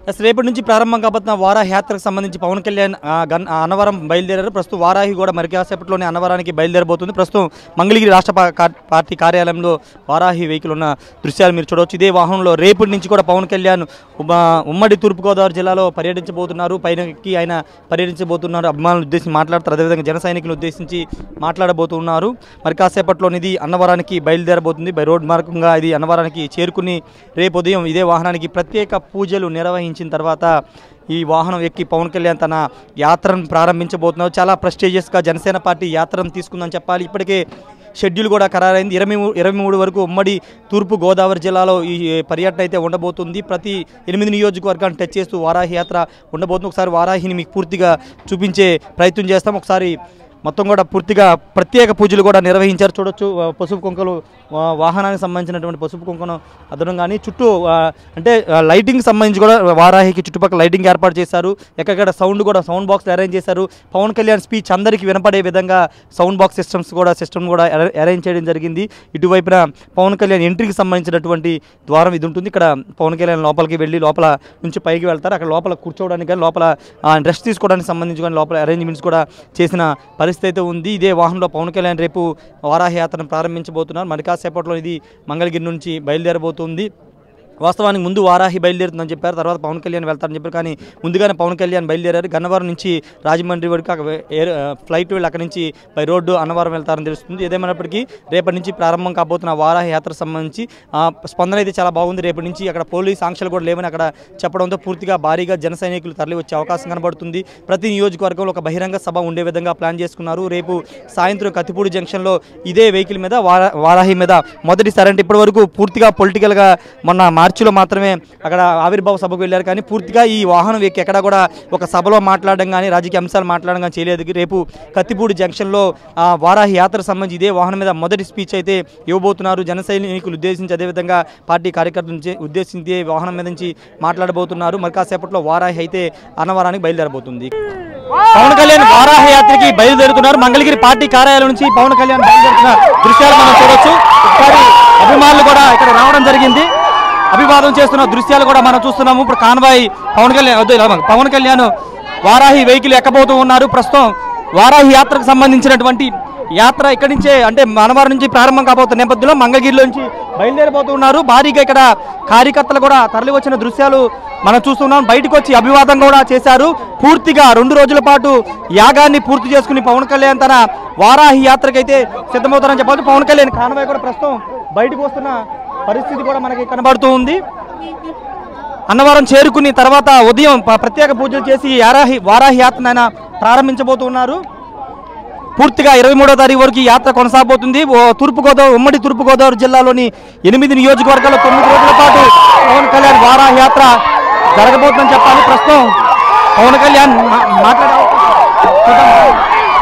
అసలు రేపటి నుంచి ప్రారంభం కాబోతున్న వారాహి యాత్రకు సంబంధించి పవన్ కళ్యాణ్ ఆ, గన్ ఆ, అన్నవరం బయలుదేరారు ప్రస్తుతం వారాహి కూడా మరి కాసేపట్లోనే అన్నవరానికి బయలుదేరబోతుంది ప్రస్తుతం మంగళగిరి రాష్ట్ర పా- కా- పార్టీ కార్యాలయంలో వారాహి వెహికల్ ఉన్న దృశ్యాలు మీరు చూడవచ్చు ఇదే వాహనంలో రేపటి నుంచి కూడా పవన్ కళ్యాణ్ ఉమ- ఉమ్మడి తూర్పుగోదావరి జిల్లాలో పర్యటించబోతున్నారు పైనకి ఆయన పర్యటించబోతున్నారు అభిమానులు ఉద్దేశించి మాట్లాడతారు అదేవిధంగా జన సైనికులను ఉద్దేశించి మాట్లాడబోతున్నారు మరి కాసేపట్లోని ఇది అన్నవరానికి బయలుదేరబోతుంది బై రోడ్ మార్గంగా ఇది అన్నవరానికి చేరుకుని రేపు ఉదయం ఇదే వాహనానికి ప్రత్యేక పూజలు నిర్వహించిన తర్వాత ఈ వాహనం ఎక్కి పవన్ కళ్యాణ్ తన యాత్రను ప్రారంభించబోతున్నారు చాలా ప్రెస్టీజియస్గా జనసేన పార్టీ యాత్రను తీసుకుందని చెప్పాలి ఇప్పటికే షెడ్యూల్ కూడా ఖరారైంది ఇరవై మూ- ఇరవై మూడు వరకు ఉమ్మడి తూర్పు గోదావరి జిల్లాలో ఈ పర్యటన అయితే ఉండబోతుంది ప్రతి ఎనిమిది నియోజకవర్గాన్ని టచ్ చేస్తూ వారాహి యాత్ర ఉండబోతుంది ఒకసారి వారాహిని మీకు పూర్తిగా చూపించే ప్రయత్నం చేస్తాం ఒకసారి మొత్తం కూడా పూర్తిగా ప్రత్యేక పూజలు కూడా నిర్వహించారు చూడొచ్చు ఆ, పసుపు కుంకలు ఆ, వాహనానికి సంబంధించినటువంటి పసుపు కుంకను అదనం కానీ చుట్టూ ఆ, అంటే ఆ, లైటింగ్ సంబంధించి కూడా వారాహికి చుట్టుపక్కల లైటింగ్ ఏర్పాటు చేశారు ఎక్కడెక్కడ సౌండ్ కూడా సౌండ్ బాక్స్ అరేంజ్ చేశారు పవన్ కళ్యాణ్ స్పీచ్ అందరికీ వినపడే విధంగా సౌండ్ బాక్స్ సిస్టమ్స్ కూడా సిస్టమ్ కూడా అరే- అరేంజ్ చేయడం జరిగింది ఇటువైపున పవన్ కళ్యాణ్ ఎంట్రీకి సంబంధించినటువంటి ద్వారం ఇది ఉంటుంది ఇక్కడ పవన్ కళ్యాణ్ లోపలికి వెళ్ళి లోపల నుంచి పైకి వెళ్తారు అక్కడ లోపల కూర్చోవడానికి కానీ లోపల రెస్ట్ తీసుకోవడానికి సంబంధించి కానీ లోపల అరేంజ్మెంట్స్ కూడా చేసిన పరిస్థితి అయితే ఉంది ఇదే వాహనంలో పవన్ కళ్యాణ్ రేపు వారాహి యాత్రను ప్రారంభించబోతున్నారు మరి కాసేపట్లో ఇది మంగళగిరి నుంచి బయలుదేరబోతుంది వాస్తవానికి ముందు వారాహి బయలుదేరుతుందని చెప్పారు తర్వాత పవన్ కళ్యాణ్ వెళ్తారని చెప్పారు కానీ ముందుగానే పవన్ కళ్యాణ్ బయలుదేరారు గన్నవరం నుంచి రాజమండ్రి వరకు అక్కడ ఎయిర్ ఫ్లైట్ వెళ్ళి అక్కడి నుంచి బై రోడ్డు అన్నవరం వెళ్తారని తెలుస్తుంది ఏదేమైనప్పటికీ రేపటి నుంచి ప్రారంభం కాబోతున్న వారాహి యాత్ర సంబంధించి ఆ, స్పందన అయితే చాలా బాగుంది రేపటి నుంచి అక్కడ పోలీస్ ఆంక్షలు కూడా లేవని అక్కడ చెప్పడంతో పూర్తిగా భారీగా జన సైనికులు తరలి వచ్చే అవకాశం కనబడుతుంది ప్రతి నియోజకవర్గంలో ఒక బహిరంగ సభ ఉండే విధంగా ప్లాన్ చేసుకున్నారు రేపు సాయంత్రం కత్తిపూడి జంక్షన్లో ఇదే వెహికల్ మీద వారా వారాహి మీద మొదటిసారి అంటే ఇప్పటి వరకు పూర్తిగా పొలిటికల్గా మొన్న మార్చిలో మాత్రమే అక్కడ ఆవిర్భావ సభకు వెళ్ళారు కానీ పూర్తిగా ఈ వాహనం ఎక్కి ఎక్కడ కూడా ఒక సభలో మాట్లాడడం కానీ రాజకీయ అంశాలు మాట్లాడడం కానీ చేయలేదు రేపు కత్తిపూడి జంక్షన్లో ఆ, వారాహి యాత్ర సంబంధించి ఇదే వాహనం మీద మొదటి స్పీచ్ అయితే ఇవ్వబోతున్నారు జన సైనికులు ఉద్దేశించి అదేవిధంగా పార్టీ కార్యకర్తల నుంచి ఉద్దేశించి ఈ వాహనం మీద నుంచి మాట్లాడబోతున్నారు మరి కాసేపట్లో వారాహి అయితే అన్నవరానికి బయలుదేరబోతుంది పవన్ కళ్యాణ్ వారాహ యాత్రకి బయలుదేరుతున్నారు మంగళగిరి పార్టీ కార్యాలయం నుంచి పవన్ కళ్యాణ్ బయలుదేరుతున్న దృశ్యాలు మనం చూడొచ్చు ఒకసారి అభిమానులు కూడా ఇక్కడ రావడం జరిగింది అభివాదం చేస్తున్న దృశ్యాలు కూడా మనం చూస్తున్నాము ఇప్పుడు కాన్వాయ్ పవన్ కళ్యాణ్ వద్దు, ఇలా పవన్ కళ్యాణ్ వారాహి వెహికల్ ఎక్కబోతూ ఉన్నారు ప్రస్తుతం వారాహి యాత్రకు సంబంధించినటువంటి యాత్ర ఇక్కడి నుంచే అంటే మనవారి నుంచి ప్రారంభం కాబోతున్న నేపథ్యంలో మంగళగిరిలో నుంచి బయలుదేరిపోతూ ఉన్నారు భారీగా ఇక్కడ కార్యకర్తలు కూడా తరలి వచ్చిన దృశ్యాలు మనం చూస్తున్నాం బయటకు వచ్చి అభివాదం కూడా చేశారు పూర్తిగా రెండు రోజుల పాటు యాగాన్ని పూర్తి చేసుకుని పవన్ కళ్యాణ్ తన వారాహి యాత్రకైతే సిద్ధమవుతారని చెప్పాలి పవన్ కళ్యాణ్ కానవాయి కూడా ప్రస్తుతం బయటకు వస్తున్న పరిస్థితి కూడా మనకి కనబడుతూ ఉంది అన్నవరం చేరుకుని తర్వాత ఉదయం ప- ప్రత్యేక పూజలు చేసి యారాహి వారాహి యాత్రను ఆయన ప్రారంభించబోతున్నారు పూర్తిగా ఇరవై మూడో తారీఖు వరకు ఈ యాత్ర కొనసాగబోతుంది ఓ తూర్పుగోదావరి ఉమ్మడి తూర్పుగోదావరి జిల్లాలోని ఎనిమిది నియోజకవర్గాల్లో తొమ్మిది రోజుల పాటు పవన్ కళ్యాణ్ వారాహి యాత్ర జరగబోతుందని చెప్పాలి ప్రస్తుతం పవన్ కళ్యాణ్ మా- మాట్లాడే అవకాశం- చూద్దాం.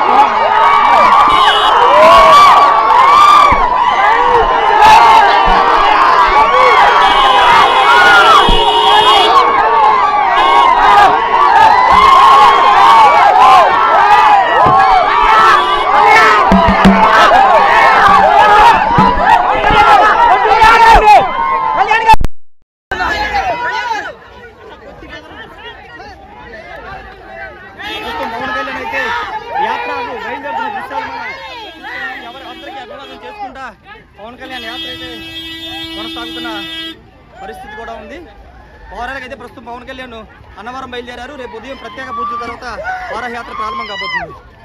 ప్రస్తుతం పవన్ కళ్యాణ్ అయితే యాత్రకు బయలుదేరుతున్న దృశ్యాలు మనం ఎవరి అందరికీ అభివాదం చేసుకుంటా పవన్ కళ్యాణ్ యాత్ర అయితే కొనసాగుతున్న పరిస్థితి కూడా ఉంది పౌరాలకు అయితే ప్రస్తుతం పవన్ కళ్యాణ్ అన్నవరం బయలుదేరారు రేపు ఉదయం ప్రత్యేక పూజల తర్వాత వార యాత్ర ప్రారంభం కాబోతుంది